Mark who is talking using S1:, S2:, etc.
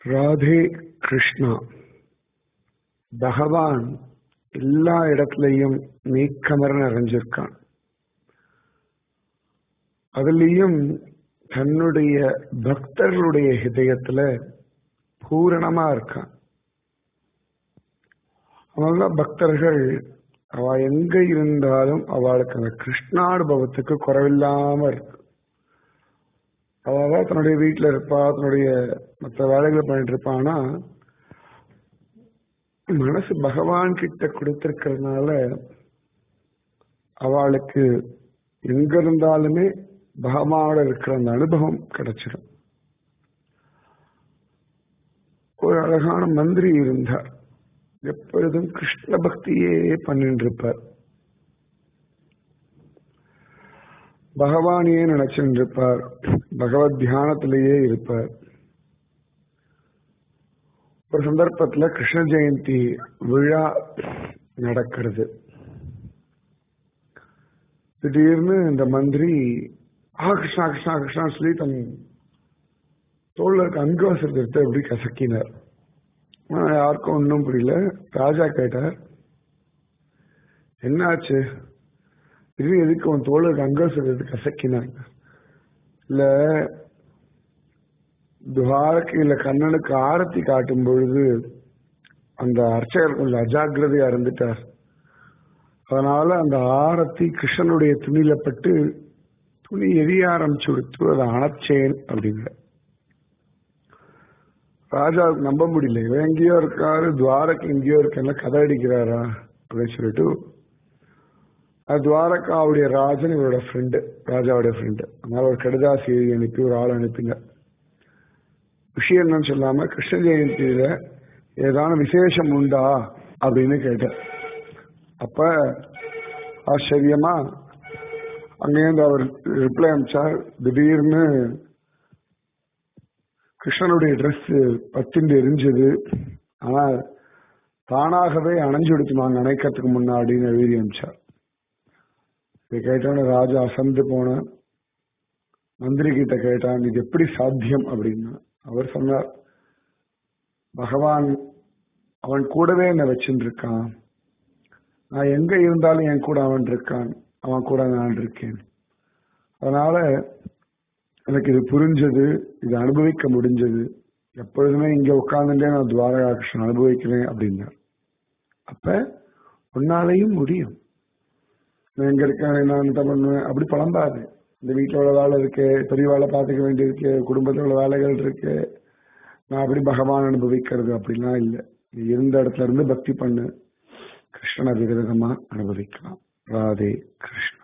S1: ராதே கிருஷ்ணா பகவான் எல்லா இடத்துலையும் நீக்கமர நிறைஞ்சிருக்கான் அதுலேயும் தன்னுடைய பக்தர்களுடைய ஹிதயத்துல பூரணமா இருக்கான் அவங்க பக்தர்கள் அவ எங்க இருந்தாலும் அவளுக்கு அந்த கிருஷ்ணானுபவத்துக்கு குறைவில்லாம இருக்கு அவ தன்னுடைய வீட்டுல இருப்பா தன்னுடைய மற்ற வேலைகளை பண்ணிட்டு இருப்பானா மனசு பகவான் கிட்ட கொடுத்திருக்கிறதுனால அவளுக்கு எங்க இருந்தாலுமே பகவானோட இருக்கிற அந்த அனுபவம் கிடைச்சிடும் ஒரு அழகான மந்திரி இருந்தார் எப்பொழுதும் கிருஷ்ண பக்தியே பண்ணிட்டு இருப்பார் பகவானையே நினைச்சுட்டு இருப்பார் பகவத் தியானத்திலேயே இருப்பார் ஒரு சந்தர்ப்பத்துல கிருஷ்ண ஜெயந்தி விழா நடக்கிறது திடீர்னு இந்த மந்திரி ஆ கிருஷ்ணா கிருஷ்ணா கிருஷ்ணா சொல்லி தன் தோல்ல இருக்க அங்கவசரத்தை எடுத்து எப்படி கசக்கினார் யாருக்கும் ஒன்றும் புரியல ராஜா கேட்டார் என்னாச்சு இது எதுக்கு உன் தோளுக்கு அங்கவசரத்தை எடுத்து கசக்கினாங்க இல்ல துவாரகையில கண்ணனுக்கு ஆரத்தி காட்டும் பொழுது அந்த அர்ச்சகர் கொஞ்சம் அஜாக்கிரதையா இருந்துட்டார் அதனால அந்த ஆரத்தி கிருஷ்ணனுடைய துணியில பட்டு துணி எரிய ஆரம்பிச்சு கொடுத்து அதை அணைச்சேன் அப்படிங்கிற ராஜாவுக்கு நம்ப முடியல இவன் எங்கேயோ இருக்காரு துவாரக்கு எங்கேயோ இருக்கல கதை அடிக்கிறாரா அப்படின்னு சொல்லிட்டு அது துவாரகாவுடைய ராஜன் இவரோட ஃப்ரெண்டு ராஜாவுடைய ஃப்ரெண்டு அதனால ஒரு கடிதாசி அனுப்பி ஒரு ஆள் அனுப்பிங்க விஷயம் என்னன்னு சொல்லாம கிருஷ்ண ஜெயந்தியில ஏதான விசேஷம் உண்டா அப்படின்னு கேட்டேன் அப்ப ஆச்சரியமா அங்கேருந்து அவர் ரிப்ளை அனுப்பிச்சார் திடீர்னு கிருஷ்ணனுடைய ட்ரெஸ் பத்திண்டு எரிஞ்சது ஆனா தானாகவே அணைஞ்சு கொடுத்துனாங்க அணைக்கிறதுக்கு முன்னாடின்னு எழுதி அனுப்பிச்சார் இதை கேட்டோன்னு ராஜா அசந்து போன மந்திரி கிட்ட கேட்டான் இது எப்படி சாத்தியம் அப்படின்னா அவர் சொன்னார் பகவான் அவன் கூடவே என்ன வச்சுட்டு இருக்கான் நான் எங்க இருந்தாலும் என் கூட அவன் இருக்கான் அவன் கூட நான் இருக்கேன் அதனால எனக்கு இது புரிஞ்சது இது அனுபவிக்க முடிஞ்சது எப்பொழுதுமே இங்க உட்கார்ந்துட்டே நான் துவாரகா கிருஷ்ணன் அனுபவிக்கிறேன் அப்படின்னார் அப்ப உன்னாலையும் முடியும் நான் எங்க இருக்கேன் நான் என்ன பண்ணுவேன் அப்படி புலம்பாது இந்த வீட்டில் உள்ள வேலை இருக்கு பெரிய வேலை பார்த்துக்க வேண்டியிருக்கு குடும்பத்தில் உள்ள வேலைகள் இருக்கு நான் அப்படி பகவான் அனுபவிக்கிறது அப்படிலாம் இல்லை நீ இருந்த இடத்துல இருந்து பக்தி பண்ணு கிருஷ்ணனை விதவிதமா அனுபவிக்கலாம் ராதே கிருஷ்ண